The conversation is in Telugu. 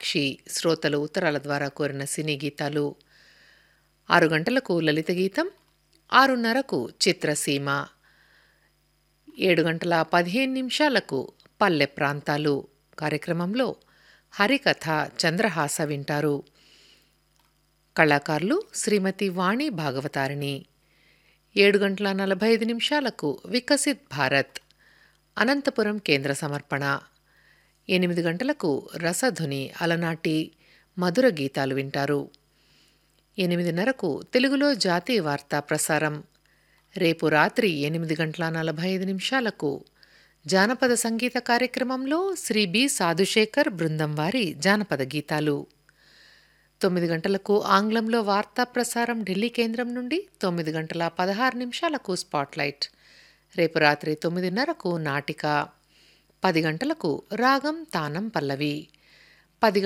మీనాక్షి శ్రోతలు ఉత్తరాల ద్వారా కోరిన సినీ గీతాలు ఆరు గంటలకు లలిత గీతం ఆరున్నరకు చిత్రసీమ ఏడు గంటల పదిహేను నిమిషాలకు పల్లె ప్రాంతాలు కార్యక్రమంలో హరికథ చంద్రహాస వింటారు కళాకారులు శ్రీమతి వాణి భాగవతారిణి ఏడు గంటల నలభై ఐదు నిమిషాలకు వికసిత్ భారత్ అనంతపురం కేంద్ర సమర్పణ ఎనిమిది గంటలకు రసధుని అలనాటి మధుర గీతాలు వింటారు ఎనిమిదిన్నరకు తెలుగులో జాతీయ వార్తా ప్రసారం రేపు రాత్రి ఎనిమిది గంటల నలభై ఐదు నిమిషాలకు జానపద సంగీత కార్యక్రమంలో శ్రీ బి సాధుశేఖర్ బృందం వారి జానపద గీతాలు తొమ్మిది గంటలకు ఆంగ్లంలో వార్తా ప్రసారం ఢిల్లీ కేంద్రం నుండి తొమ్మిది గంటల పదహారు నిమిషాలకు స్పాట్లైట్ రేపు రాత్రి తొమ్మిదిన్నరకు నాటిక పది గంటలకు రాగం తానం పల్లవి పది